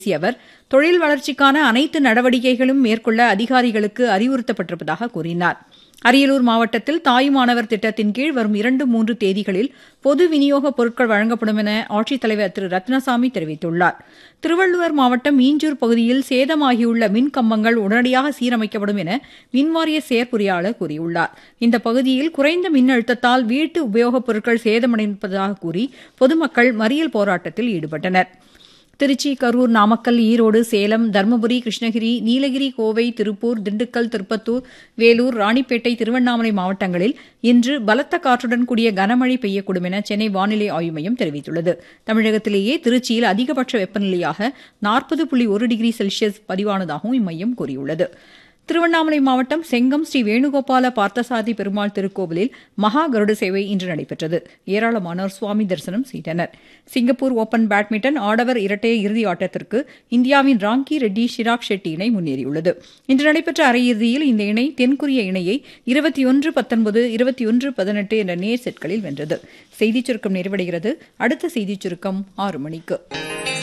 பேசிய அவர் தொழில் வளர்ச்சிக்கான அனைத்து நடவடிக்கைகளும் மேற்கொள்ள அதிகாரிகளுக்கு அறிவுறுத்தப்பட்டிருப்பதாக கூறினார் அரியலூர் மாவட்டத்தில் தாயுமானவர் திட்டத்தின் கீழ் வரும் இரண்டு மூன்று தேதிகளில் பொது விநியோகப் பொருட்கள் வழங்கப்படும் என ஆட்சித்தலைவர் திரு ரத்னசாமி தெரிவித்துள்ளார் திருவள்ளுவர் மாவட்டம் மீஞ்சூர் பகுதியில் சேதமாகியுள்ள மின் கம்பங்கள் உடனடியாக சீரமைக்கப்படும் என மின்வாரிய செயற்பொறியாளர் கூறியுள்ளார் இந்த பகுதியில் குறைந்த மின் அழுத்தத்தால் வீட்டு உபயோகப் பொருட்கள் சேதமடைந்திருப்பதாக கூறி பொதுமக்கள் மறியல் போராட்டத்தில் ஈடுபட்டனா் திருச்சி கரூர் நாமக்கல் ஈரோடு சேலம் தருமபுரி கிருஷ்ணகிரி நீலகிரி கோவை திருப்பூர் திண்டுக்கல் திருப்பத்தூர் வேலூர் ராணிப்பேட்டை திருவண்ணாமலை மாவட்டங்களில் இன்று பலத்த காற்றுடன் கூடிய கனமழை பெய்யக்கூடும் என சென்னை வானிலை ஆய்வு மையம் தெரிவித்துள்ளது தமிழகத்திலேயே திருச்சியில் அதிகபட்ச வெப்பநிலையாக நாற்பது புள்ளி ஒரு டிகிரி செல்சியஸ் பதிவானதாகவும் இம்மையம் கூறியுள்ளது திருவண்ணாமலை மாவட்டம் செங்கம் ஸ்ரீ வேணுகோபால பார்த்தசாதி பெருமாள் திருக்கோவிலில் மகா கருட சேவை இன்று நடைபெற்றது ஏராளமானோர் சுவாமி தரிசனம் செய்தனர் சிங்கப்பூர் ஓபன் பேட்மிண்டன் ஆடவர் இரட்டையர் இறுதி ஆட்டத்திற்கு இந்தியாவின் ராங்கி ரெட்டி ஷிராக் ஷெட்டி இணை முன்னேறியுள்ளது இன்று நடைபெற்ற அரையிறுதியில் இந்த இணை தென்கொரிய இணையை இருபத்தி ஒன்று பத்தொன்பது இருபத்தி ஒன்று பதினெட்டு என்ற நேர் செட்களில் வென்றது செய்திச் சுருக்கம் நிறைவடைகிறது அடுத்த செய்திச் சுருக்கம் ஆறு மணிக்கு